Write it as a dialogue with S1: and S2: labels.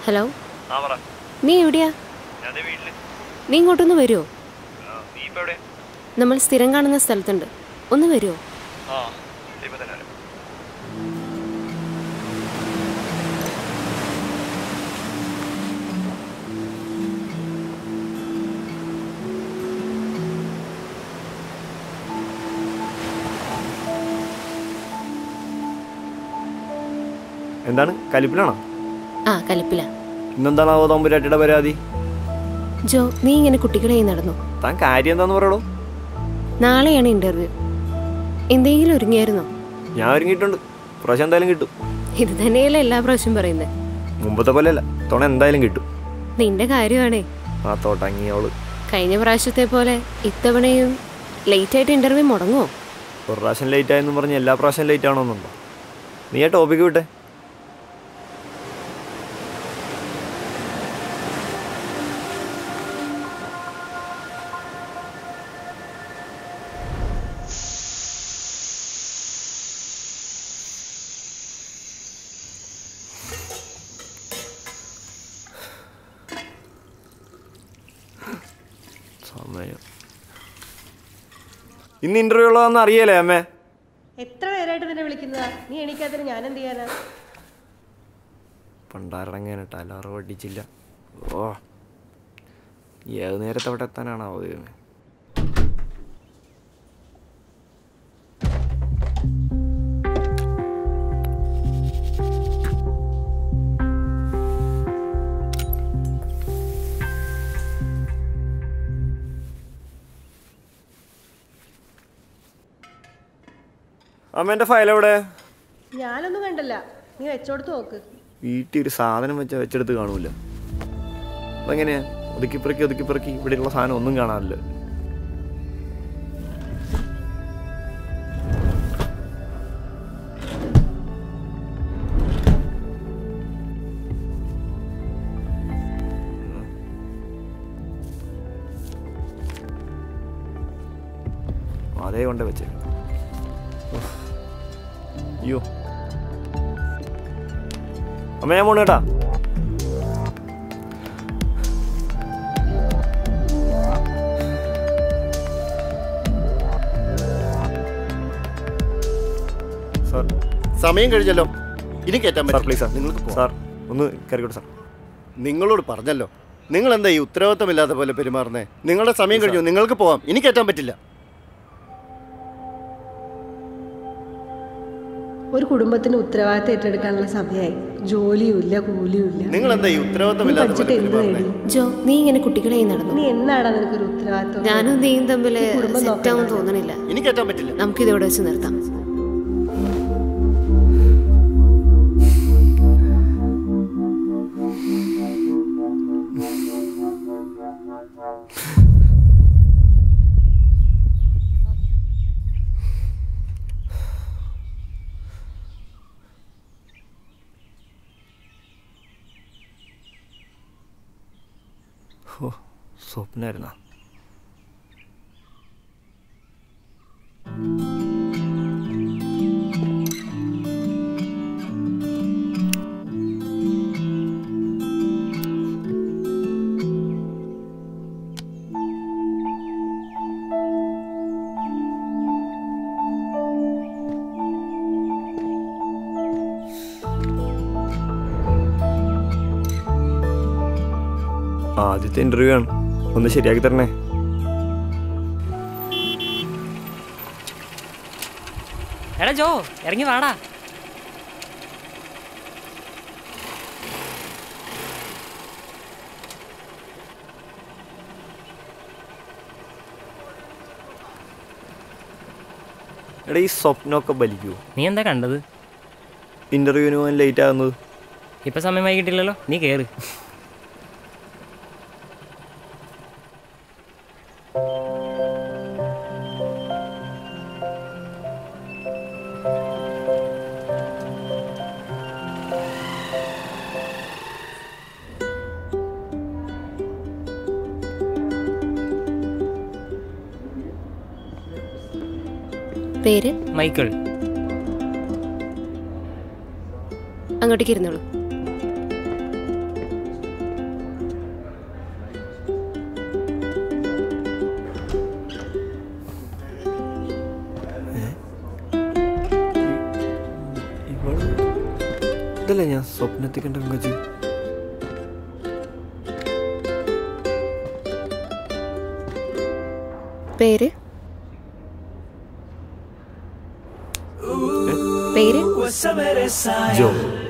S1: Hello
S2: ആ പറ
S1: നീ എവിടെയാ
S2: ഞാൻ വീട്ടില്
S1: നീ ഇങ്ങോട്ടൊന്ന് വരുമോ
S2: നീ ഇപ്പൊ എവിടെ
S1: നമ്മൾ സ്ഥിരം കാണുന്ന സ്ഥലത്തുണ്ട് ഒന്ന് വരുമോ
S2: ആ ഇപ്പൊ തന്നെ വരാം.
S3: എന്താണ് കലിപ്പിലാണോ
S1: ആ കലിപ്പില
S3: ഇന്നെന്താണാവോ തമ്പുരാട്ടിയുടെ പരാതി
S1: ജോ നീ ഇങ്ങനെ കുട്ടികളെയും നടന്നു
S3: താൻ കാര്യം എന്താന്ന് പറയടോ
S1: നാളെയാണ് ഇന്റർവ്യൂ എന്തെങ്കിലും ഒരുങ്ങിയായിരുന്നോ
S3: ഞാൻ ഒരുങ്ങിയിട്ടുണ്ട് പ്രാവശ്യം എന്തായാലും കിട്ടും
S1: ഇത് തന്നെയല്ലേ എല്ലാ പ്രാവശ്യം പറയുന്നത്
S3: മുമ്പത്തെ പോലെയല്ല തുണ എന്തായാലും കിട്ടും
S1: നിന്റെ കാര്യമാണേ
S3: ആ തോട്ടങ്ങിയോള്
S1: കഴിഞ്ഞ പ്രാവശ്യത്തെ പോലെ ഇത്തവണയും ലേറ്റ് ആയിട്ട് ഇന്റർവ്യൂ മുടങ്ങുമോ
S3: ഒരു പ്രാവശ്യം ലേറ്റ് ആയെന്ന് പറഞ്ഞ് എല്ലാ പ്രാവശ്യം ലേറ്റ് ആണോന്നുണ്ടോ നീ ആ ടോപ്പിക്ക് വിട്ടെ സമയം ഇന്ന് ഇന്റർവ്യൂ ഉള്ളതെന്ന് അറിയല്ലേ അമ്മേ
S4: എത്ര നേരമായിട്ട് നിന്നെ വിളിക്കുന്നതാ നീ എണീക്കാത്തിന് ഞാൻ എന്ത് ചെയ്യാനാ
S3: പണ്ടാരടങ്ങാനിട്ട് അലാറ് പഠിച്ചില്ല ഓ ഏത് നേരത്തെ അവിടെ എത്താനാണാവോ ദൈവമേ അമ്മേൻ്റെ ഫയൽ എവിടെ
S4: ഞാനൊന്നും കണ്ടല്ല നീ വെച്ചോടുത്ത് നോക്ക്
S3: വീട്ടിൽ ഒരു സാധനം വെച്ച വെച്ചെടുത്ത് കാണൂല അതെങ്ങനെയാ ഒതുക്കിപ്പിറക്കി ഒതുക്കിപ്പിറക്കി ഇവിടെയുള്ള സാധനം ഒന്നും കാണാനില്ല അതേ കൊണ്ട് വെച്ചേ ഉഫ്. അയ്യോ അമ്മ ഞാൻ പോണു കേട്ടാ സാർ
S5: സമയം കഴിഞ്ഞല്ലോ ഇനി കയറ്റാൻ
S3: സാർ പ്ലീസ് സാർ
S5: നിങ്ങൾക്ക് പോവാം.
S3: സാർ ഒന്ന് കയറിക്കോട്ടെ സാർ
S5: നിങ്ങളോട് പറഞ്ഞല്ലോ നിങ്ങൾ എന്താ ഈ ഉത്തരവാദിത്തമില്ലാത്ത പോലെ പെരുമാറുന്നേ നിങ്ങളുടെ സമയം കഴിഞ്ഞു നിങ്ങൾക്ക് പോവാം ഇനി കയറ്റാൻ പറ്റില്ല
S4: ഒരു കുടുംബത്തിന് ഉത്തരവാദിത്തം ഏറ്റെടുക്കാനുള്ള സമയമായി ജോലിയുമില്ല കൂലിയുമില്ല
S5: നിങ്ങൾ എന്താ ഈ
S4: നീ
S5: ഉത്തരവാദിത്തമില്ലാത്ത
S4: പഠിച്ചിട്ട്
S5: പോലെ
S4: എന്ത്
S5: പെരുമാറുന്നേ
S4: നേടി
S1: ജോ നീ ഇങ്ങനെ കുട്ടികളെയും നടന്നു
S4: നീ എന്നാടാ നിനക്കൊരു ഉത്തരവാദിത്തം
S1: ഞാനും നീയും തമ്മിൽ
S4: ഈ കുടുംബം
S1: സെറ്റാവും
S4: നോക്കണ്ടേ?
S1: തോന്നണില്ല
S5: ഇനി കയറ്റാൻ പറ്റില്ല
S1: നമുക്കിതിവിടെ വെച്ച് നിർത്താം
S3: ഓ സ്വപ്നായിരുന്നാ ആദ്യത്തെ ഇന്റർവ്യൂ ആണ് ഒന്ന് ശരിയാക്കി തരണേ
S6: എടാ ജോ ഇറങ്ങി വാടാ
S3: എടാ ഈ സ്വപ്നമൊക്കെ ബലിക്കുമോ
S6: നീ എന്താ കണ്ടത്
S3: ഇന്റർവ്യൂവിന് പോകാൻ ലേറ്റ് ആകുന്നത്
S6: ഇപ്പൊ സമയം വൈകിട്ടില്ലല്ലോ നീ കേറ്
S1: പേര്
S6: മൈക്കിൾ
S1: അങ്ങോട്ടേക്ക് ഇരുന്നോളൂ
S3: ഇതല്ലേ ഞാൻ സ്വപ്നത്തിൽ കണ്ട പെങ്കൊച്ച്
S1: പേര് പേര്
S3: ജോ